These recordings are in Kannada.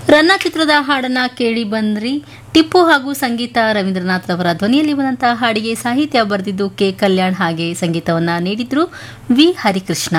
ರನ್ನ ಚಿತ್ರದ ಹಾಡನ್ನ ಕೇಳಿ ಬಂದ್ರಿ ಟಿಪ್ಪು ಹಾಗೂ ಸಂಗೀತ ರವೀಂದ್ರನಾಥ್ ಅವರ ಧ್ವನಿಯಲ್ಲಿ ಬಂದಂತಹ ಹಾಡಿಗೆ ಸಾಹಿತ್ಯ ಬರೆದಿದ್ದು ಕೆ ಕಲ್ಯಾಣ್ ಹಾಗೆ ಸಂಗೀತವನ್ನ ನೀಡಿದ್ರು ವಿ ಹರಿಕೃಷ್ಣ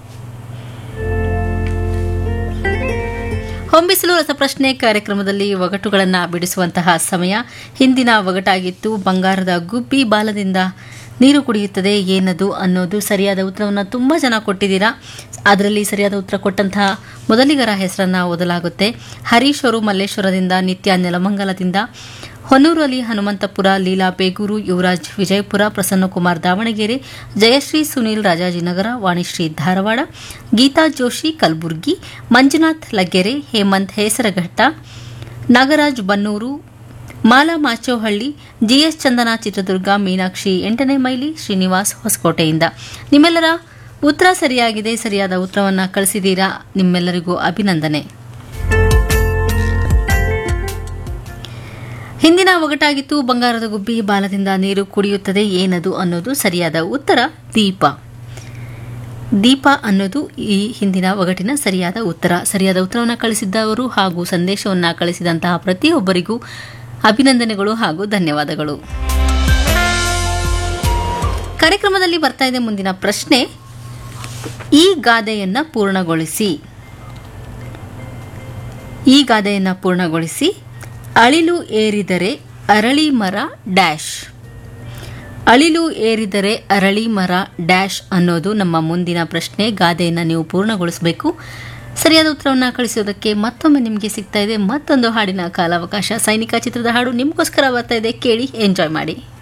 ಹೊಂಬಿಸಲು ರಸಪ್ರಶ್ನೆ ಕಾರ್ಯಕ್ರಮದಲ್ಲಿ ಒಗಟುಗಳನ್ನು ಬಿಡಿಸುವಂತಹ ಸಮಯ ಹಿಂದಿನ ಒಗಟಾಗಿತ್ತು ಬಂಗಾರದ ಗುಬ್ಬಿ ಬಾಲದಿಂದ ನೀರು ಕುಡಿಯುತ್ತದೆ ಏನದು ಅನ್ನೋದು ಸರಿಯಾದ ಉತ್ತರವನ್ನು ತುಂಬ ಜನ ಕೊಟ್ಟಿದ್ದೀರಾ ಅದರಲ್ಲಿ ಸರಿಯಾದ ಉತ್ತರ ಕೊಟ್ಟಂತಹ ಮೊದಲಿಗರ ಹೆಸರನ್ನು ಓದಲಾಗುತ್ತೆ ಹರೀಶ್ ಅವರು ಮಲ್ಲೇಶ್ವರದಿಂದ ನಿತ್ಯ ನೆಲಮಂಗಲದಿಂದ ಹೊನ್ನೂರು ಅಲಿ ಹನುಮಂತಪುರ ಲೀಲಾ ಬೇಗೂರು ಯುವರಾಜ್ ವಿಜಯಪುರ ಪ್ರಸನ್ನಕುಮಾರ್ ದಾವಣಗೆರೆ ಜಯಶ್ರೀ ಸುನೀಲ್ ರಾಜಾಜಿನಗರ ವಾಣಿಶ್ರೀ ಧಾರವಾಡ ಗೀತಾ ಜೋಶಿ ಕಲಬುರ್ಗಿ ಮಂಜುನಾಥ್ ಲಗ್ಗೆರೆ ಹೇಮಂತ್ ಹೇಸರಘಟ್ಟ ನಾಗರಾಜ್ ಬನ್ನೂರು ಮಾಲಾ ಮಾಚೋಹಳ್ಳಿ ಜಿಎಸ್ ಚಂದನ ಚಿತ್ರದುರ್ಗ ಮೀನಾಕ್ಷಿ ಎಂಟನೇ ಮೈಲಿ ಶ್ರೀನಿವಾಸ್ ಹೊಸಕೋಟೆಯಿಂದ ನಿಮ್ಮೆಲ್ಲರ ಉತ್ತರ ಸರಿಯಾಗಿದೆ ಸರಿಯಾದ ಉತ್ತರವನ್ನು ಕಳಿಸಿದ್ದೀರಾ ನಿಮ್ಮೆಲ್ಲರಿಗೂ ಅಭಿನಂದನೆ ಹಿಂದಿನ ಒಗಟಾಗಿತ್ತು ಬಂಗಾರದ ಗುಬ್ಬಿ ಬಾಲದಿಂದ ನೀರು ಕುಡಿಯುತ್ತದೆ ಏನದು ಅನ್ನೋದು ಸರಿಯಾದ ಉತ್ತರ ದೀಪ ದೀಪ ಅನ್ನೋದು ಈ ಹಿಂದಿನ ಒಗಟಿನ ಸರಿಯಾದ ಉತ್ತರ ಸರಿಯಾದ ಉತ್ತರವನ್ನು ಕಳಿಸಿದ್ದವರು ಹಾಗೂ ಸಂದೇಶವನ್ನು ಕಳಿಸಿದಂತಹ ಪ್ರತಿಯೊಬ್ಬರಿಗೂ ಅಭಿನಂದನೆಗಳು ಹಾಗೂ ಧನ್ಯವಾದಗಳು ಕಾರ್ಯಕ್ರಮದಲ್ಲಿ ಬರ್ತಾ ಇದೆ ಮುಂದಿನ ಪ್ರಶ್ನೆ ಈ ಗಾದೆಯನ್ನ ಪೂರ್ಣಗೊಳಿಸಿ ಈ ಗಾದೆಯನ್ನ ಪೂರ್ಣಗೊಳಿಸಿ ಅಳಿಲು ಏರಿದರೆ ಅರಳಿ ಮರ ಡ್ಯಾಶ್ ಅಳಿಲು ಏರಿದರೆ ಅರಳಿ ಮರ ಡ್ಯಾಶ್ ಅನ್ನೋದು ನಮ್ಮ ಮುಂದಿನ ಪ್ರಶ್ನೆ ಗಾದೆಯನ್ನು ನೀವು ಪೂರ್ಣಗೊಳಿಸಬೇಕು ಸರಿಯಾದ ಉತ್ತರವನ್ನು ಕಳಿಸೋದಕ್ಕೆ ಮತ್ತೊಮ್ಮೆ ನಿಮಗೆ ಸಿಗ್ತಾ ಇದೆ ಮತ್ತೊಂದು ಹಾಡಿನ ಕಾಲಾವಕಾಶ ಸೈನಿಕ ಚಿತ್ರದ ಹಾಡು ನಿಮಗೋಸ್ಕರ ಬರ್ತಾ ಇದೆ ಕೇಳಿ ಎಂಜಾಯ್ ಮಾಡಿ